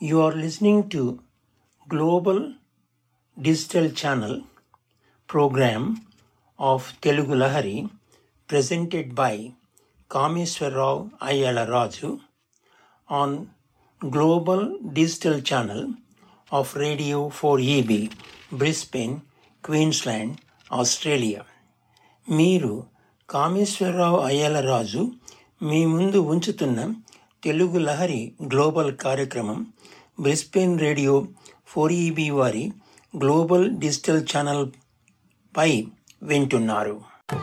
You are listening to Global Digital Channel program of Telugu Lahari presented by Kameswarrao Ayala Raju on Global Digital Channel of Radio 4EB, Brisbane, Queensland, Australia. మీరు కామేశ్వరరావు అయ్యలరాజు మీ ముందు ఉంచుతున్న Telugu Lahari global కార్యక్రమం Brisbane radio four EB వారి global digital channel పై వింటున్నారు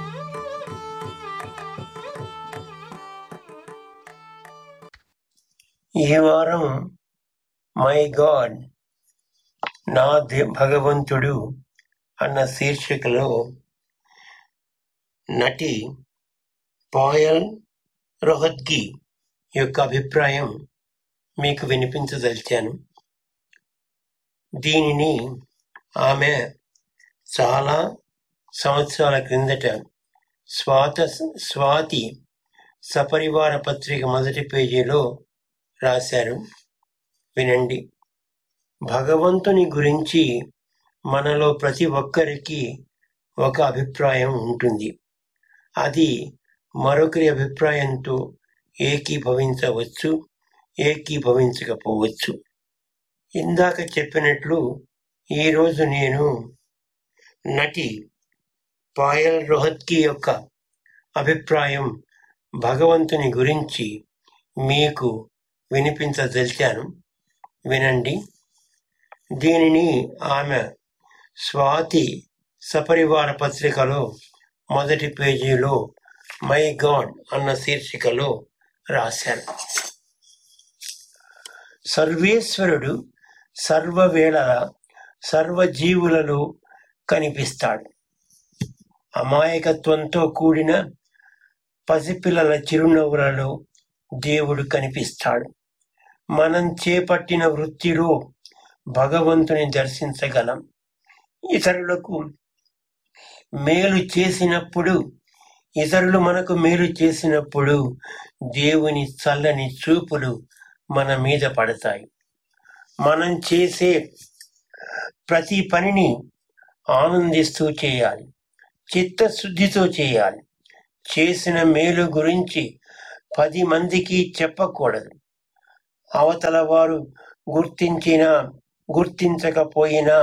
ఈ వారం మై గాడ్ నా దే- భగవంతుడు అన్న శీర్షికలో నటి పాయల్ రోహత్గి యొక్క అభిప్రాయం మీకు వినిపించదలిచాను దీనిని ఆమె చాలా సంవత్సరాల క్రిందట స్వాత స్వాతి సపరివార పత్రిక మొదటి పేజీలో రాశారు వినండి భగవంతుని గురించి మనలో ప్రతి ఒక్కరికి ఒక అభిప్రాయం ఉంటుంది అది మరొకరి అభిప్రాయంతో ఏకీభవించవచ్చు ఏకీభవించకపోవచ్చు ఇందాక చెప్పినట్లు ఈరోజు నేను నటి పాయల్ రోహత్కి యొక్క అభిప్రాయం భగవంతుని గురించి మీకు వినిపించదలిచాను వినండి దీనిని ఆమె స్వాతి సపరివార పత్రికలో మొదటి పేజీలో మై గాడ్ అన్న శీర్షికలో రాశారు సర్వేశ్వరుడు సర్వవేళల సర్వజీవులలో కనిపిస్తాడు అమాయకత్వంతో కూడిన పసిపిల్లల చిరునవ్వులలో దేవుడు కనిపిస్తాడు మనం చేపట్టిన వృత్తిలో భగవంతుని దర్శించగలం ఇతరులకు మేలు చేసినప్పుడు ఇతరులు మనకు మేలు చేసినప్పుడు దేవుని చల్లని చూపులు మన మీద పడతాయి మనం చేసే ప్రతి పనిని ఆనందిస్తూ చేయాలి చిత్తశుద్ధితో చేయాలి చేసిన మేలు గురించి పది మందికి చెప్పకూడదు అవతల వారు గుర్తించినా గుర్తించకపోయినా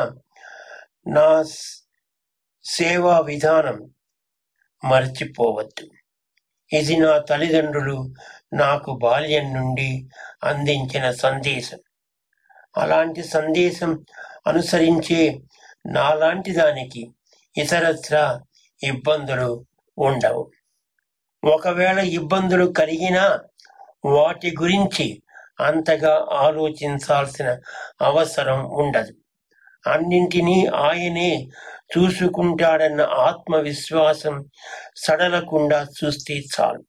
నా స్- సేవా విధానం మర్చిపోవద్దు ఇది నా తల్లిదండ్రులు నాకు బాల్యం నుండి అందించిన సందేశం అలాంటి సందేశం అనుసరించే నాలాంటి దానికి ఇతరత్ర ఇబ్బందులు ఉండవు ఒకవేళ ఇబ్బందులు కలిగినా వాటి గురించి అంతగా ఆలోచించాల్సిన అవసరం ఉండదు అన్నింటినీ ఆయనే చూసుకుంటాడన్న ఆత్మవిశ్వాసం సడలకుండా చూస్తే చాలు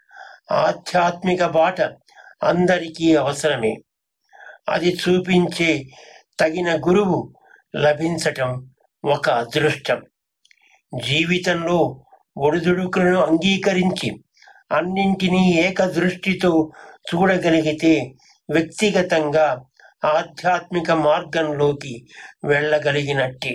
ఆధ్యాత్మిక బాట అందరికీ అవసరమే అది చూపించే తగిన గురువు లభించటం ఒక అదృష్టం జీవితంలో ఒడిదుడుకులను అంగీకరించి అన్నింటినీ ఏకదృష్టితో చూడగలిగితే వ్యక్తిగతంగా ఆధ్యాత్మిక మార్గంలోకి వెళ్ళగలిగినట్టే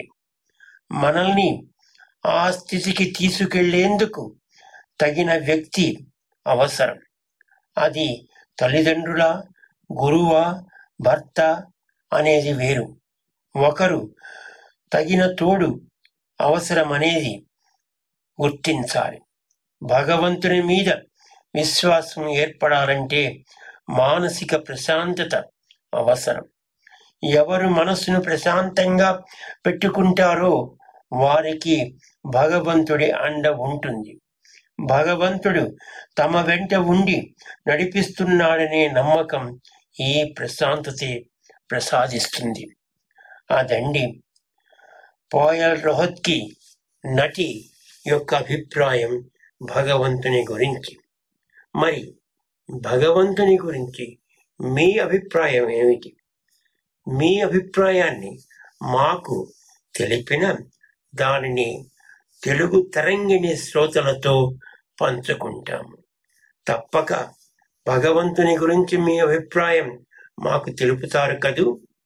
మనల్ని ఆ స్థితికి తీసుకెళ్లేందుకు తగిన వ్యక్తి అవసరం అది తల్లిదండ్రుల గురువా భర్త అనేది వేరు ఒకరు తగిన తోడు అవసరమనేది గుర్తించాలి భగవంతుని మీద విశ్వాసం ఏర్పడాలంటే మానసిక ప్రశాంతత అవసరం ఎవరు మనసును ప్రశాంతంగా పెట్టుకుంటారో వారికి భగవంతుడి అండ ఉంటుంది భగవంతుడు తమ వెంట ఉండి నడిపిస్తున్నాడనే నమ్మకం ఈ ప్రశాంతతే ప్రసాదిస్తుంది అదండి పోయల్ రోహత్కి నటి యొక్క అభిప్రాయం భగవంతుని గురించి మరి భగవంతుని గురించి మీ అభిప్రాయం ఏమిటి మీ అభిప్రాయాన్ని మాకు తెలిపిన దానిని తెలుగు తరంగిణి శ్రోతలతో పంచుకుంటాము తప్పక భగవంతుని గురించి మీ అభిప్రాయం మాకు తెలుపుతారు కదూ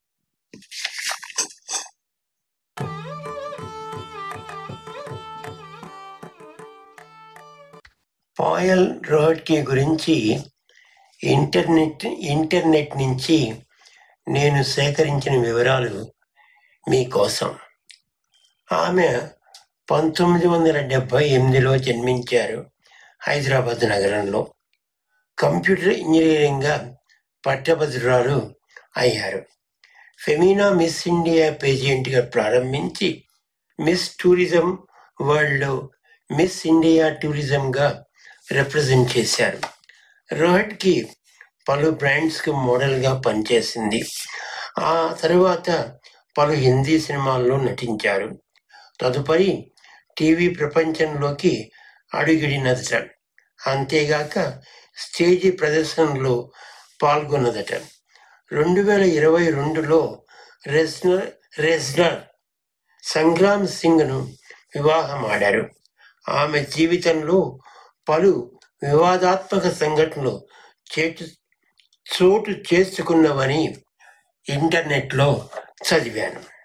పాయల్ రోహట్కి గురించి ఇంటర్నెట్ ఇంటర్నెట్ నుంచి నేను సేకరించిన వివరాలు మీకోసం ఆమె పంతొమ్మిది వందల డెబ్బై ఎనిమిదిలో జన్మించారు హైదరాబాద్ నగరంలో కంప్యూటర్ ఇంజనీరింగ్గా పట్టభద్రురాలు అయ్యారు ఫెమినా మిస్ ఇండియా పేజెంట్గా ప్రారంభించి మిస్ టూరిజం వరల్డ్లో మిస్ ఇండియా టూరిజంగా రిప్రజెంట్ చేశారు రోహట్కి పలు బ్రాండ్స్కి మోడల్గా పనిచేసింది ఆ తరువాత పలు హిందీ సినిమాల్లో నటించారు తదుపరి టీవీ ప్రపంచంలోకి అడుగిడినదట అంతేగాక స్టేజి ప్రదర్శనలో పాల్గొన్నదట రెండు వేల ఇరవై రెండులో రెస్నర్ రెస్నర్ సంగ్రామ్ సింగ్ను వివాహమాడారు ఆమె జీవితంలో పలు వివాదాత్మక సంఘటనలు చేటు చోటు చేసుకున్నవని ఇంటర్నెట్లో చదివాను